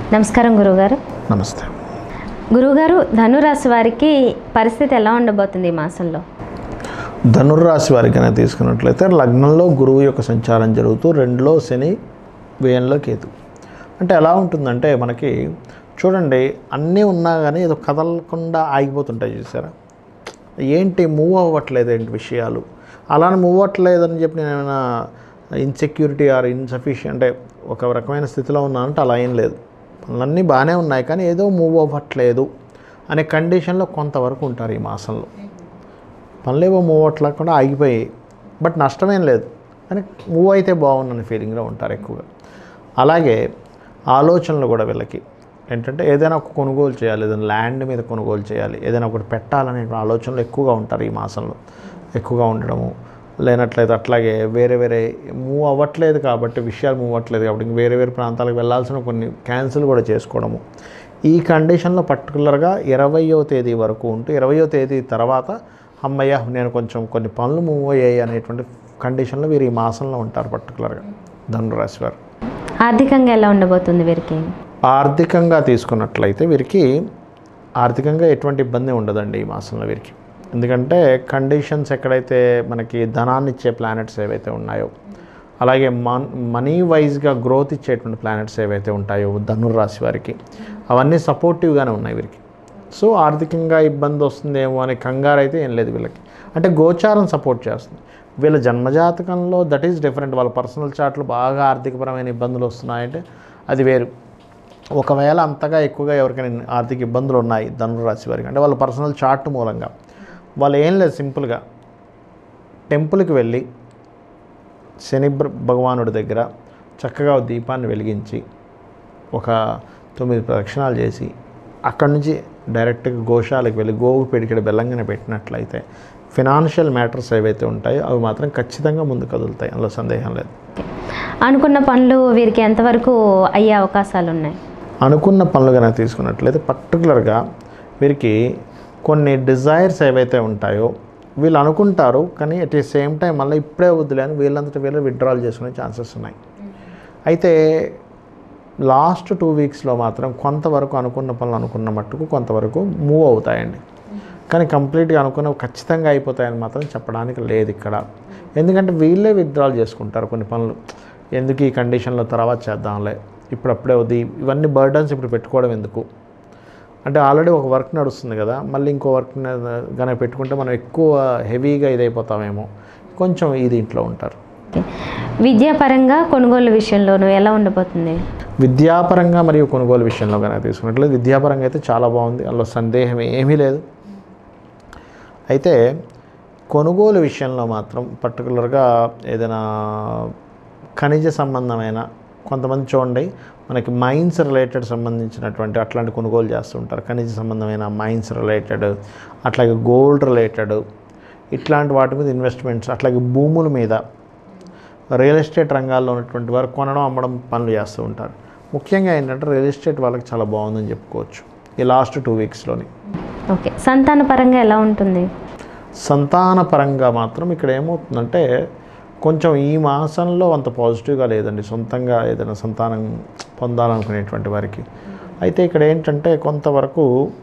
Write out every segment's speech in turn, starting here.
నమస్కారం గురుగారు నమస్తే గురుగారు ధనురాశి వారికి పరిస్థితి ఎలా ఉండబోతుంది ఈ మాసంలో ధనుర్రాశి వారికైనా తీసుకున్నట్లయితే లగ్నంలో గురువు యొక్క సంచారం జరుగుతూ రెండులో శని వ్యయంలో కేతు అంటే ఎలా ఉంటుందంటే మనకి చూడండి అన్నీ ఉన్నా కానీ ఏదో కదలకుండా ఆగిపోతుంటాయి చూసారా ఏంటి మూవ్ అవ్వట్లేదు ఏంటి విషయాలు అలానే మూవ్ అవ్వట్లేదని చెప్పి నేను ఏమైనా ఇన్సెక్యూరిటీ ఆర్ ఇన్సఫిషియెంట్ అంటే ఒక రకమైన స్థితిలో ఉన్నానంటే అలా ఏం లేదు పనులన్నీ బాగానే ఉన్నాయి కానీ ఏదో మూవ్ అవ్వట్లేదు అనే కండిషన్లో కొంతవరకు ఉంటారు ఈ మాసంలో పనులేవో మూవ్ అవ్వట్లేకుండా ఆగిపోయాయి బట్ నష్టమేం లేదు కానీ మూవ్ అయితే బాగుందనే ఫీలింగ్లో ఉంటారు ఎక్కువగా అలాగే ఆలోచనలు కూడా వీళ్ళకి ఏంటంటే ఏదైనా ఒక కొనుగోలు చేయాలి ఏదైనా ల్యాండ్ మీద కొనుగోలు చేయాలి ఏదైనా ఒకటి పెట్టాలనే ఆలోచనలు ఎక్కువగా ఉంటారు ఈ మాసంలో ఎక్కువగా ఉండడము లేనట్లయితే అట్లాగే వేరే వేరే మూవ్ అవ్వట్లేదు కాబట్టి విషయాలు మూవ్ అవ్వట్లేదు కాబట్టి ఇంక వేరే వేరే ప్రాంతాలకు వెళ్ళాల్సిన కొన్ని క్యాన్సిల్ కూడా చేసుకోవడము ఈ కండిషన్లో పర్టికులర్గా ఇరవయో తేదీ వరకు ఉంటూ ఇరవయో తేదీ తర్వాత అమ్మయ్య నేను కొంచెం కొన్ని పనులు మూవ్ అయ్యాయి అనేటువంటి కండిషన్లో వీరు ఈ మాసంలో ఉంటారు పర్టికులర్గా ధనురాశి వారు ఆర్థికంగా ఎలా ఉండబోతుంది వీరికి ఆర్థికంగా తీసుకున్నట్లయితే వీరికి ఆర్థికంగా ఎటువంటి ఇబ్బంది ఉండదండి ఈ మాసంలో వీరికి ఎందుకంటే కండిషన్స్ ఎక్కడైతే మనకి ధనాన్ని ఇచ్చే ప్లానెట్స్ ఏవైతే ఉన్నాయో అలాగే మన్ మనీ వైజ్గా గ్రోత్ ఇచ్చేటువంటి ప్లానెట్స్ ఏవైతే ఉంటాయో ధనుర్రాశి వారికి అవన్నీ సపోర్టివ్గానే ఉన్నాయి వీరికి సో ఆర్థికంగా ఇబ్బంది వస్తుందేమో అనే కంగారు అయితే ఏం లేదు వీళ్ళకి అంటే గోచారం సపోర్ట్ చేస్తుంది వీళ్ళ జన్మజాతకంలో దట్ ఈస్ డిఫరెంట్ వాళ్ళ పర్సనల్ చార్ట్లు బాగా ఆర్థికపరమైన ఇబ్బందులు వస్తున్నాయంటే అది వేరు ఒకవేళ అంతగా ఎక్కువగా ఎవరికైనా ఆర్థిక ఇబ్బందులు ఉన్నాయి ధనురాశి వారికి అంటే వాళ్ళ పర్సనల్ చార్ట్ మూలంగా వాళ్ళు ఏం లేదు సింపుల్గా టెంపుల్కి వెళ్ళి శని బ్ర- భగవానుడి దగ్గర చక్కగా ఓ దీపాన్ని వెలిగించి ఒక తొమ్మిది ప్రదక్షిణాలు చేసి అక్కడి నుంచి డైరెక్ట్గా గోశాలకు వెళ్ళి గోవు పిడికిడ బెల్లంగానే పెట్టినట్లయితే ఫినాన్షియల్ మ్యాటర్స్ ఏవైతే ఉంటాయో అవి మాత్రం ఖచ్చితంగా ముందు కదులుతాయి అందులో సందేహం లేదు అనుకున్న పనులు వీరికి ఎంతవరకు అయ్యే అవకాశాలు ఉన్నాయి అనుకున్న పనులు కనుక తీసుకున్నట్లయితే పర్టికులర్గా వీరికి కొన్ని డిజైర్స్ ఏవైతే ఉంటాయో వీళ్ళు అనుకుంటారు కానీ అట్ ది సేమ్ టైం మళ్ళీ ఇప్పుడే వద్దులే అని వీళ్ళంతటి వీళ్ళు విత్డ్రాల్ చేసుకునే ఛాన్సెస్ ఉన్నాయి అయితే లాస్ట్ టూ వీక్స్లో మాత్రం కొంతవరకు అనుకున్న పనులు అనుకున్న మట్టుకు కొంతవరకు మూవ్ అవుతాయండి కానీ కంప్లీట్గా అనుకున్నవి ఖచ్చితంగా అయిపోతాయని మాత్రం చెప్పడానికి లేదు ఇక్కడ ఎందుకంటే వీళ్ళే విత్డ్రాల్ చేసుకుంటారు కొన్ని పనులు ఎందుకు ఈ కండిషన్లో తర్వాత చేద్దాంలే ఇప్పుడు అప్పుడే వద్దు ఇవన్నీ బర్డన్స్ ఇప్పుడు పెట్టుకోవడం ఎందుకు అంటే ఆల్రెడీ ఒక వర్క్ నడుస్తుంది కదా మళ్ళీ ఇంకో వర్క్ కనుక పెట్టుకుంటే మనం ఎక్కువ హెవీగా ఇదైపోతామేమో కొంచెం ఈ దీంట్లో ఉంటారు ఓకే. విద్యాపరంగా కొనుగోలు విషయంలోనూ ఎలా ఉండబోతుంది విద్యాపరంగా మరియు కొనుగోలు విషయంలో కనుక తీసుకున్నట్లయితే విద్యాపరంగా అయితే చాలా బాగుంది అందులో సందేహం ఏమీ లేదు అయితే కొనుగోలు విషయంలో మాత్రం పర్టికులర్గా ఏదైనా ఖనిజ సంబంధమైన కొంతమంది చూడండి మనకి మైన్స్ రిలేటెడ్ సంబంధించినటువంటి అట్లాంటి కొనుగోలు చేస్తుంటారు ఖనిజ సంబంధమైన మైన్స్ రిలేటెడ్ అట్లాగే గోల్డ్ రిలేటెడ్ ఇట్లాంటి వాటి మీద ఇన్వెస్ట్మెంట్స్ అట్లాగే భూముల మీద రియల్ ఎస్టేట్ రంగాల్లో ఉన్నటువంటి వారు కొనడం అమ్మడం పనులు చేస్తూ ఉంటారు ముఖ్యంగా ఏంటంటే రియల్ ఎస్టేట్ వాళ్ళకి చాలా బాగుందని చెప్పుకోవచ్చు ఈ లాస్ట్ టూ వీక్స్లోని ఓకే సంతాన పరంగా ఎలా ఉంటుంది సంతాన పరంగా మాత్రం ఇక్కడ ఏమవుతుందంటే కొంచెం ఈ మాసంలో అంత పాజిటివ్గా లేదండి సొంతంగా ఏదైనా సంతానం పొందాలనుకునేటువంటి వారికి అయితే ఇక్కడ ఏంటంటే కొంతవరకు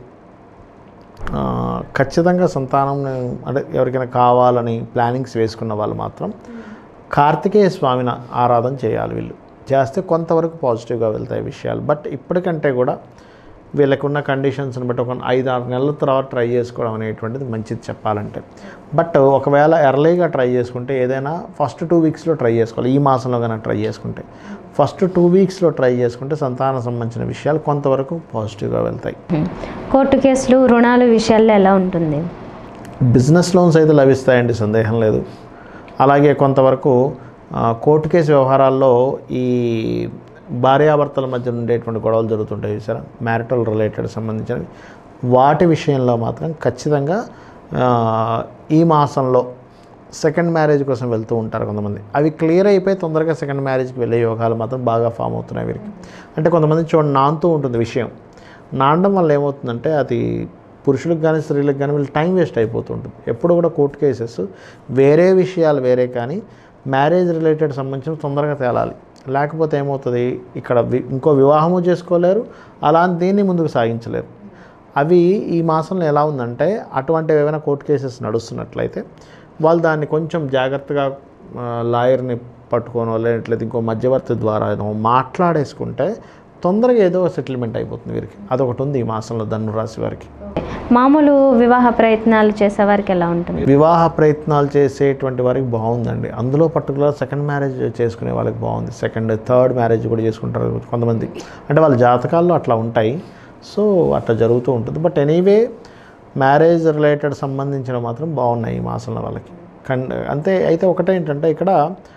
ఆ, ఖచ్చితంగా సంతానం అంటే ఎవరికైనా కావాలని ప్లానింగ్స్ వేసుకున్న వాళ్ళు మాత్రం కార్తికేయ స్వామిని ఆరాధన చేయాలి వీళ్ళు చేస్తే కొంతవరకు పాజిటివ్గా వెళ్తాయి విషయాలు బట్ ఇప్పటికంటే కూడా వీళ్ళకున్న కండిషన్స్ని బట్టి ఒక ఐదు ఆరు నెలల తర్వాత ట్రై చేసుకోవడం అనేటువంటిది మంచిది చెప్పాలంటే బట్ ఒకవేళ ఎర్లీగా ట్రై చేసుకుంటే ఏదైనా ఫస్ట్ టూ వీక్స్లో ట్రై చేసుకోవాలి ఈ మాసంలో కనుక ట్రై చేసుకుంటే ఫస్ట్ టూ వీక్స్లో ట్రై చేసుకుంటే సంతానం సంబంధించిన విషయాలు కొంతవరకు పాజిటివ్గా వెళ్తాయి హ్మ్. కోర్టు కేసులు రుణాలు విషయాల్లో ఎలా ఉంటుంది బిజినెస్ లోన్స్ అయితే లభిస్తాయండి సందేహం లేదు అలాగే కొంతవరకు ఆ, కోర్టు కేసు వ్యవహారాల్లో ఈ భార్యాభర్తల మధ్య ఉండేటువంటి గొడవలు జరుగుతుంటాయి చూసారా మ్యారిటల్ రిలేటెడ్ సంబంధించినవి వాటి విషయంలో మాత్రం ఖచ్చితంగా ఆ, ఈ మాసంలో సెకండ్ మ్యారేజ్ కోసం వెళ్తూ ఉంటారు కొంతమంది అవి క్లియర్ అయిపోయి తొందరగా సెకండ్ మ్యారేజ్కి వెళ్ళే యోగాలు మాత్రం బాగా ఫామ్ అవుతున్నాయి వీరికి అంటే కొంతమంది చూడండి నానుతూ ఉంటుంది విషయం నానడం వల్ల ఏమవుతుందంటే అది పురుషులకు కానీ స్త్రీలకు కానీ వీళ్ళు టైం వేస్ట్ అయిపోతుంటుంది ఎప్పుడు కూడా కోర్టు కేసెస్ వేరే విషయాలు వేరే కానీ మ్యారేజ్ రిలేటెడ్ సంబంధించిన తొందరగా తేలాలి లేకపోతే ఏమవుతుంది ఇక్కడ వి- ఇంకో వివాహము చేసుకోలేరు అలాంటి దీన్ని ముందుకు సాగించలేరు అవి ఈ మాసంలో ఎలా ఉందంటే అటువంటివి ఏమైనా కోర్టు కేసెస్ నడుస్తున్నట్లయితే వాళ్ళు దాన్ని కొంచెం జాగ్రత్తగా ఆ, లాయర్ని పట్టుకోనో లేనట్లయితే ఇంకో మధ్యవర్తి ద్వారా ఏదో మాట్లాడేసుకుంటే తొందరగా ఏదో సెటిల్మెంట్ అయిపోతుంది వీరికి అదొకటి ఉంది ఈ మాసంలో ధనురాశి వారికి మామూలు వివాహ ప్రయత్నాలు చేసే వారికి ఎలా ఉంటుంది వివాహ ప్రయత్నాలు చేసేటువంటి వారికి బాగుందండి అందులో పర్టికులర్ సెకండ్ మ్యారేజ్ చేసుకునే వాళ్ళకి బాగుంది సెకండ్ థర్డ్ మ్యారేజ్ కూడా చేసుకుంటారు కొంతమంది అంటే వాళ్ళ జాతకాల్లో అట్లా ఉంటాయి సో అట్లా జరుగుతూ ఉంటుంది బట్ ఎనీవే మ్యారేజ్ రిలేటెడ్ సంబంధించిన మాత్రం బాగున్నాయి ఈ మాసంలో వాళ్ళకి కన్ అంతే అయితే ఒకటేంటంటే ఇక్కడ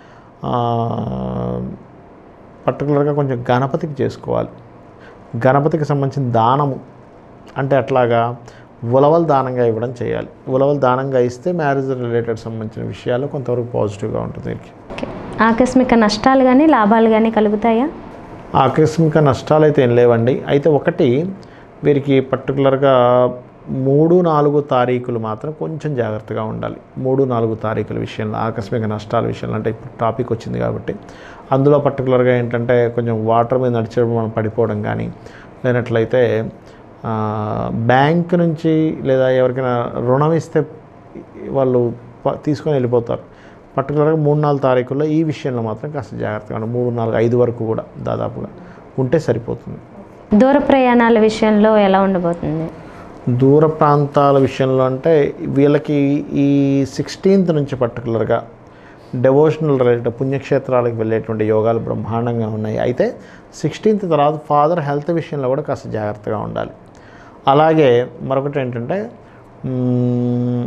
పర్టికులర్గా కొంచెం గణపతికి చేసుకోవాలి గణపతికి సంబంధించిన దానము అంటే అట్లాగా ఉలవలు దానంగా ఇవ్వడం చేయాలి ఉలవలు దానంగా ఇస్తే మ్యారేజ్ రిలేటెడ్ సంబంధించిన విషయాలు కొంతవరకు పాజిటివ్గా ఉంటుంది వీరికి ఓకే. ఆకస్మిక నష్టాలు కానీ లాభాలు కానీ కలుగుతాయా ఆకస్మిక నష్టాలు అయితే ఏం లేవండి అయితే ఒకటి వీరికి పర్టికులర్గా మూడు నాలుగు తారీఖులు మాత్రం కొంచెం జాగ్రత్తగా ఉండాలి మూడు నాలుగు తారీఖుల విషయంలో ఆకస్మిక నష్టాల విషయంలో అంటే ఇప్పుడు టాపిక్ వచ్చింది కాబట్టి అందులో పర్టికులర్గా ఏంటంటే కొంచెం వాటర్ మీద నడిచేటప్పుడు మనం పడిపోవడం కానీ లేనట్లయితే ఆ, బ్యాంక్ నుంచి లేదా ఎవరికైనా రుణం ఇస్తే వాళ్ళు ప- తీసుకొని వెళ్ళిపోతారు పర్టికులర్గా మూడు నాలుగు తారీఖుల్లో ఈ విషయంలో మాత్రం కాస్త జాగ్రత్తగా ఉండాలి. మూడు నాలుగు ఐదు వరకు కూడా దాదాపుగా ఉంటే సరిపోతుంది దూర ప్రయాణాల విషయంలో ఎలా ఉండబోతుంది దూర ప్రాంతాల విషయంలో అంటే వీళ్ళకి ఈ సిక్స్టీన్త్ నుంచి పర్టికులర్గా డెవోషనల్ రిలేటెడ్ పుణ్యక్షేత్రాలకు వెళ్ళేటువంటి యోగాలు బ్రహ్మాండంగా ఉన్నాయి అయితే సిక్స్టీన్త్ తర్వాత ఫాదర్ హెల్త్ విషయంలో కూడా కాస్త జాగ్రత్తగా ఉండాలి అలాగే మరొకటి ఏంటంటే మ్మ్,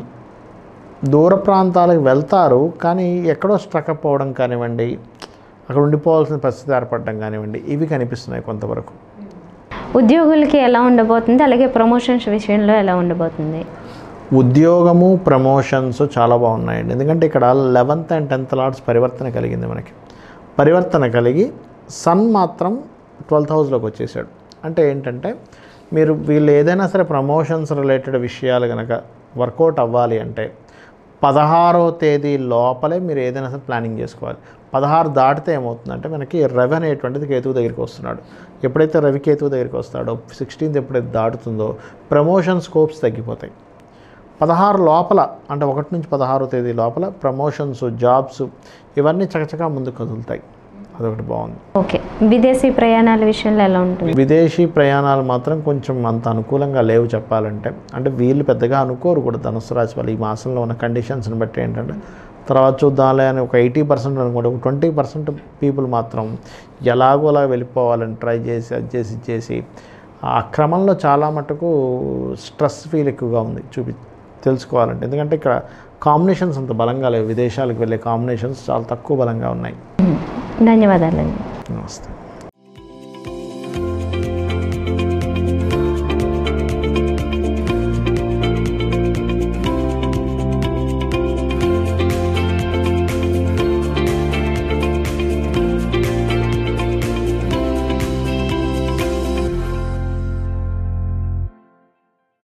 దూర ప్రాంతాలకు వెళ్తారు కానీ ఎక్కడో స్ట్రకప్ అవ్వడం కానివ్వండి అక్కడ ఉండిపోవాల్సిన పరిస్థితి ఏర్పడడం కానివ్వండి ఇవి కనిపిస్తున్నాయి కొంతవరకు ఉద్యోగులకి ఎలా ఉండబోతుంది అలాగే ప్రమోషన్స్ విషయంలో ఎలా ఉండబోతుంది ఉద్యోగము ప్రమోషన్స్ చాలా బాగున్నాయండి ఎందుకంటే ఇక్కడ లెవెన్త్ అండ్ టెన్త్ లాట్స్ పరివర్తన కలిగింది మనకి పరివర్తన కలిగి సన్ మాత్రం ట్వెల్త్ హౌస్లోకి వచ్చేసాడు అంటే ఏంటంటే మీరు వీళ్ళు ఏదైనా సరే ప్రమోషన్స్ రిలేటెడ్ విషయాలు కనుక వర్కౌట్ అవ్వాలి అంటే పదహారో తేదీ లోపలే మీరు ఏదైనా సరే ప్లానింగ్ చేసుకోవాలి పదహారు దాటితే ఏమవుతుందంటే మనకి రవి అనేటువంటిది కేతువు దగ్గరికి వస్తున్నాడు ఎప్పుడైతే రవి కేతువు దగ్గరికి వస్తాడో సిక్స్టీన్త్ ఎప్పుడైతే దాటుతుందో ప్రమోషన్ స్కోప్స్ తగ్గిపోతాయి పదహారు లోపల అంటే ఒకటి నుంచి పదహారో తేదీ లోపల ప్రమోషన్స్ జాబ్స్ ఇవన్నీ చకచకా ముందుకు కదులుతాయి అదొకటి బాగుంది ఓకే విదేశీ ప్రయాణాల విషయంలో ఎలా ఉంటుంది విదేశీ ప్రయాణాలు మాత్రం కొంచెం అంత అనుకూలంగా లేవు చెప్పాలంటే అంటే వీళ్ళు పెద్దగా అనుకోరు కూడా ధనుసు రాశి వాళ్ళు ఈ మాసంలో ఉన్న కండిషన్స్ని బట్టి ఏంటంటే తర్వాత చూద్దాంలే అని ఒక ఎయిటీ పర్సెంట్ అనుకోండి ఒక ట్వంటీ పర్సెంట్ పీపుల్ మాత్రం ఎలాగోలా వెళ్ళిపోవాలని ట్రై చేసి అది చేసి ఇది చేసి ఆ క్రమంలో చాలా మటుకు స్ట్రెస్ ఫీల్ ఎక్కువగా ఉంది చూపి తెలుసుకోవాలంటే ఎందుకంటే ఇక్కడ కాంబినేషన్స్ అంత బలంగా లేవు విదేశాలకు వెళ్ళే కాంబినేషన్స్ చాలా తక్కువ బలంగా ఉన్నాయి ధన్యవాదాలండి నమస్తే